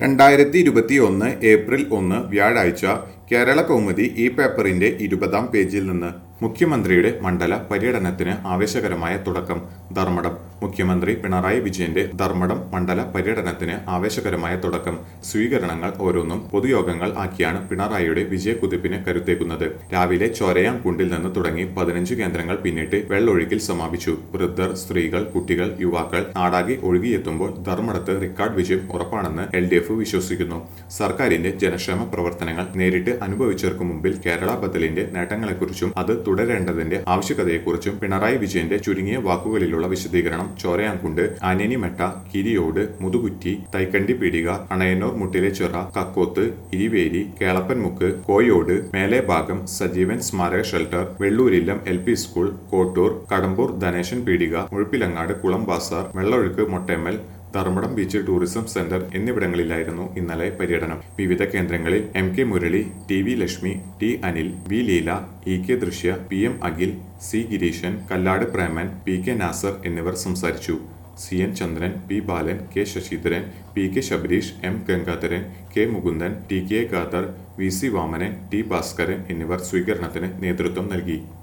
രണ്ടായിരത്തി ഇരുപത്തി ഒന്ന് ഏപ്രിൽ ഒന്ന് വ്യാഴാഴ്ച കേരള കൗമുദി ഈ പേപ്പറിന്റെ ഇരുപതാം പേജിൽ നിന്ന് മുഖ്യമന്ത്രിയുടെ മണ്ഡല പര്യടനത്തിന് ആവേശകരമായ തുടക്കം ധർമ്മടം മുഖ്യമന്ത്രി പിണറായി വിജയന്റെ ധർമ്മടം മണ്ഡല പര്യടനത്തിന് ആവേശകരമായ തുടക്കം സ്വീകരണങ്ങൾ ഓരോന്നും പൊതുയോഗങ്ങൾ ആക്കിയാണ് പിണറായിയുടെ വിജയക്കുതിപ്പിന് കരുത്തേക്കുന്നത് രാവിലെ ചോരയാംകുണ്ടിൽ നിന്ന് തുടങ്ങി പതിനഞ്ച് കേന്ദ്രങ്ങൾ പിന്നിട്ട് വെള്ളൊഴുക്കിൽ സമാപിച്ചു വൃദ്ധർ സ്ത്രീകൾ കുട്ടികൾ യുവാക്കൾ നാടാകെ ഒഴുകിയെത്തുമ്പോൾ ധർമ്മടത്ത് റെക്കോർഡ് വിജയം ഉറപ്പാണെന്ന് എൽ ഡി എഫ് വിശ്വസിക്കുന്നു സർക്കാരിന്റെ ജനക്ഷേമ പ്രവർത്തനങ്ങൾ നേരിട്ട് അനുഭവിച്ചവർക്ക് മുമ്പിൽ കേരള ബദലിന്റെ നേട്ടങ്ങളെക്കുറിച്ചും അത് തുടരേണ്ടതിന്റെ ആവശ്യകതയെക്കുറിച്ചും പിണറായി വിജയന്റെ ചുരുങ്ങിയ വാക്കുകളിലുള്ള വിശദീകരണം ചോരയാംകുണ്ട് ആനേനിമെട്ട കിരിയോട് മുതുകുറ്റി തൈക്കണ്ടി പീടിക അണയന്നൂർ മുട്ടിലെ ചിറ കക്കോത്ത് ഇരിവേരി കേളപ്പൻമുക്ക് കോയോട് മേലെ ഭാഗം സജീവൻ സ്മാരക shelter Vellurillam L P school Kottur Kadambur Dhaneshan പീടിക മുഴുപ്പിലങ്ങാട് കുളം ബാസാർ Vellozhukku Mottammal Dharmadam beach tourism centre എന്നിവിടങ്ങളിലായിരുന്നു ഇന്നലെ പര്യടനം വിവിധ കേന്ദ്രങ്ങളിൽ M K Murali T V Lakshmi T Anil V Leela E K Drishya P M Akhil C Gireeshan Kallad Preman P K Nasar എന്നിവർ സംസാരിച്ചു C N Chandran P Balan K Sasidharan P K Sabareesh M Gangadharan K Mukundan T K Khader V C Vamanan T Bhaskaran എന്നിവർ സ്വീകരണത്തിന് നേതൃത്വം നൽകി